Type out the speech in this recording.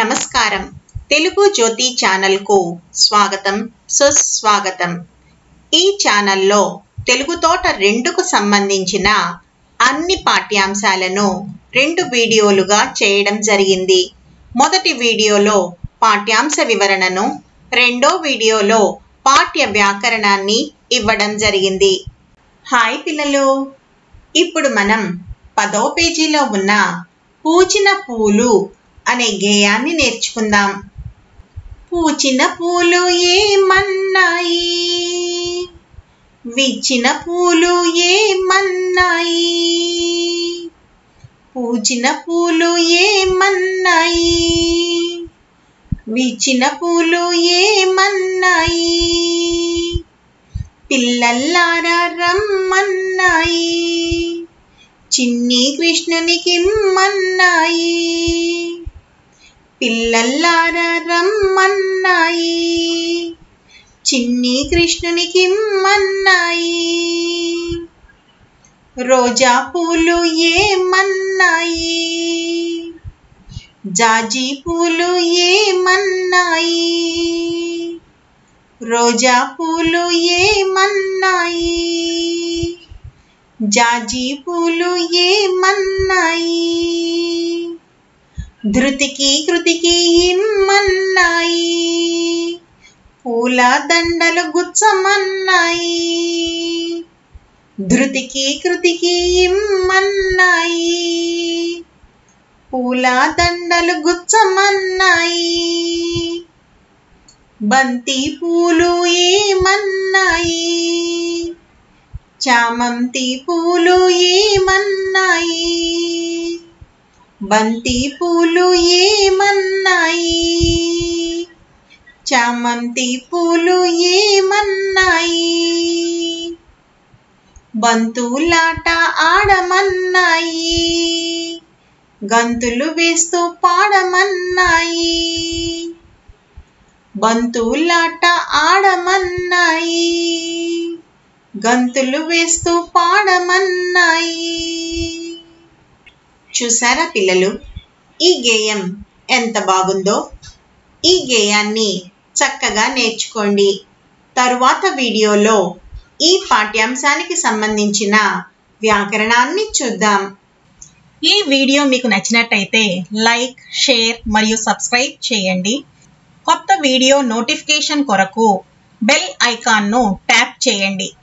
నమస్కారం తెలుగు జ్యోతి ఛానల్కు స్వాగతం సుస్వాగతం ఈ ఛానల్లో తెలుగు తోట రెండుకు సంబంధించిన అన్ని పాఠ్యాంశాలను రెండు వీడియోలుగా చేయడం జరిగింది మొదటి వీడియోలో పాఠ్యాంశ వివరణను రెండో వీడియోలో పాఠ్య వ్యాకరణాన్ని ఇవ్వడం జరిగింది హాయ్ పిల్లలు ఇప్పుడు మనం పదో పేజీలో ఉన్న పూచిన పూలు అనే గేయాన్ని నేర్చుకుందాం పూచిన పూలు ఏమన్నాయి విచ్చిన పూలు ఏమన్నాయి పూచిన పూలు ఏమన్నాయి విచ్చిన పూలు ఏమన్నాయి పిల్లల్లారా రమ్మన్నాయి చిన్ని కృష్ణునికి మన్నాయి పిల్లల్లారా రమ్మన్నాయి చిన్ని కృష్ణునికి మన్నాయి రోజా పూలు ఏమన్నాయి జాజి పూలు ఏమన్నాయి రోజా పూలు ఏమన్నాయి జాజి పూలు ఏమన్నాయి ధృతికి కృతికి ఇమ్మన్నాయి పూల దండలు గుచ్చమన్నాయి ధృతికి కృతికి ఇమ్మన్నాయి పూల దండలు గుచ్చమన్నాయి బంతి పూలు ఏమన్నాయి చామంతి పూలు ఏమన్నాయి బంతి పూలు ఏమన్నాయి చామంతి పూలు ఏమన్నాయి బంతులాట ఆడమన్నాయి గంతులు వేస్తూ పాడమన్నాయి బంతులాట ఆడమన్నాయి గంతులు వేస్తూ పాడమన్నాయి చూసారా పిల్లలు ఈ గేయం ఎంత బాగుందో ఈ గేయాన్ని చక్కగా నేర్చుకోండి తరువాత వీడియోలో ఈ పాఠ్యాంశానికి సంబంధించిన వ్యాకరణాన్ని చూద్దాం ఈ వీడియో మీకు నచ్చినట్టయితే లైక్ షేర్ మరియు సబ్స్క్రైబ్ చేయండి కొత్త వీడియో నోటిఫికేషన్ కొరకు బెల్ ఐకాన్ను ట్యాప్ చేయండి